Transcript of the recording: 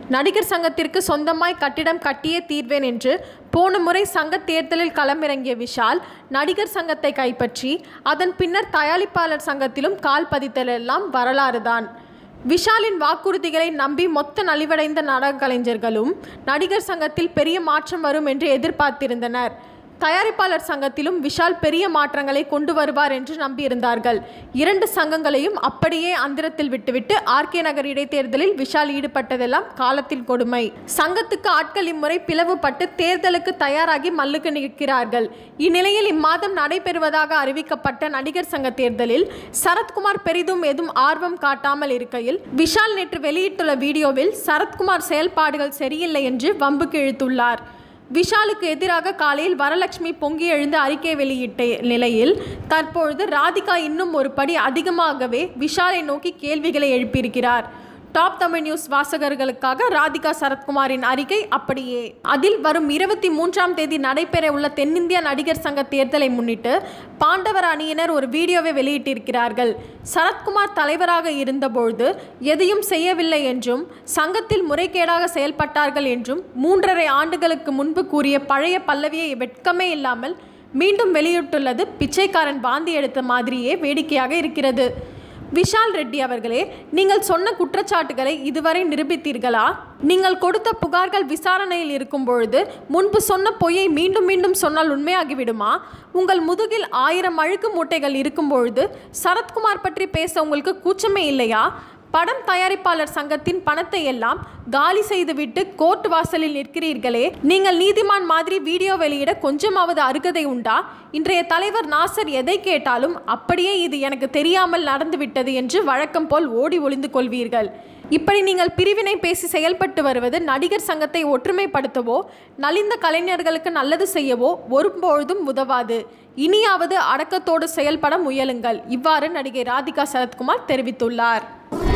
நடிகர் சங்கத்திற்கு சொந்தமாய் கட்டிடம் கட்டியே தீர்வேன் என்று போன முறை சங்க தேர்தலில் களமிறங்கிய விஷால் நடிகர் சங்கத்தை கைப்பற்றி அதன் பின்னர் தயாரிப்பாளர் சங்கத்திலும் கால் பதித்தலெல்லாம் வரலாறுதான் விஷாலின் வாக்குறுதிகளை நம்பி மொத்த நலிவடைந்த நாடக கலைஞர்களும் நடிகர் சங்கத்தில் பெரிய மாற்றம் வரும் என்று எதிர்பார்த்திருந்தனர் தயாரிப்பாளர் சங்கத்திலும் விஷால் பெரிய மாற்றங்களை கொண்டு வருவார் என்று நம்பியிருந்தார்கள் இரண்டு சங்கங்களையும் அப்படியே அந்திரத்தில் விட்டுவிட்டு ஆர்கே நகர் இடைத்தேர்தலில் விஷால் ஈடுபட்டதெல்லாம் காலத்தின் கொடுமை சங்கத்துக்கு ஆட்கள் இம்முறை பிளவுபட்டு தேர்தலுக்கு தயாராகி மல்லுக்கு நிற்கிறார்கள் இந்நிலையில் இம்மாதம் நடைபெறுவதாக அறிவிக்கப்பட்ட நடிகர் சங்க தேர்தலில் சரத்குமார் பெரிதும் எதுவும் ஆர்வம் காட்டாமல் இருக்கையில் விஷால் நேற்று வெளியிட்டுள்ள வீடியோவில் சரத்குமார் செயல்பாடுகள் சரியில்லை என்று வம்புக்கு இழுத்துள்ளார் விஷாலுக்கு எதிராக காலையில் வரலட்சுமி பொங்கி எழுந்து அறிக்கை வெளியிட்ட நிலையில் தற்பொழுது ராதிகா இன்னும் ஒரு படி அதிகமாகவே விஷாலை நோக்கி கேள்விகளை எழுப்பியிருக்கிறார் டாப் தமிழ் நியூஸ் வாசகர்களுக்காக ராதிகா சரத்குமாரின் அறிக்கை அப்படியே அதில் வரும் இருபத்தி மூன்றாம் தேதி நடைபெற உள்ள தென்னிந்திய நடிகர் சங்க தேர்தலை முன்னிட்டு பாண்டவர் அணியினர் ஒரு வீடியோவை வெளியிட்டிருக்கிறார்கள் சரத்குமார் தலைவராக இருந்தபொழுது எதையும் செய்யவில்லை என்றும் சங்கத்தில் முறைகேடாக செயல்பட்டார்கள் என்றும் மூன்றரை ஆண்டுகளுக்கு முன்பு கூறிய பழைய பல்லவியை வெட்கமே இல்லாமல் மீண்டும் வெளியிட்டுள்ளது பிச்சைக்காரன் பாந்தி எடுத்த மாதிரியே வேடிக்கையாக இருக்கிறது விஷால் ரெட்டி அவர்களே நீங்கள் சொன்ன குற்றச்சாட்டுகளை இதுவரை நிரூபித்தீர்களா நீங்கள் கொடுத்த புகார்கள் விசாரணையில் இருக்கும் பொழுது முன்பு சொன்ன பொய்யை மீண்டும் மீண்டும் சொன்னால் உண்மையாகிவிடுமா உங்கள் முதுகில் ஆயிரம் அழுக்கு மூட்டைகள் இருக்கும் பொழுது சரத்குமார் பற்றி பேச உங்களுக்கு கூச்சமே இல்லையா படம் தயாரிப்பாளர் சங்கத்தின் பணத்தை எல்லாம் காலி செய்துவிட்டு கோர்ட் வாசலில் நிற்கிறீர்களே நீங்கள் நீதிமான் மாதிரி வீடியோ வெளியிட கொஞ்சமாவது அருகதை உண்டா இன்றைய தலைவர் நாசர் எதை கேட்டாலும் அப்படியே இது எனக்கு தெரியாமல் நடந்துவிட்டது என்று வழக்கம் போல் ஓடி ஒளிந்து கொள்வீர்கள் இப்படி நீங்கள் பிரிவினை பேசி செயல்பட்டு வருவது நடிகர் சங்கத்தை ஒற்றுமைப்படுத்தவோ நலிந்த கலைஞர்களுக்கு நல்லது செய்யவோ ஒருபொழுதும் உதவாது இனியாவது அடக்கத்தோடு செயல்பட முயலுங்கள் இவ்வாறு நடிகை ராதிகா சரத்குமார் தெரிவித்துள்ளார்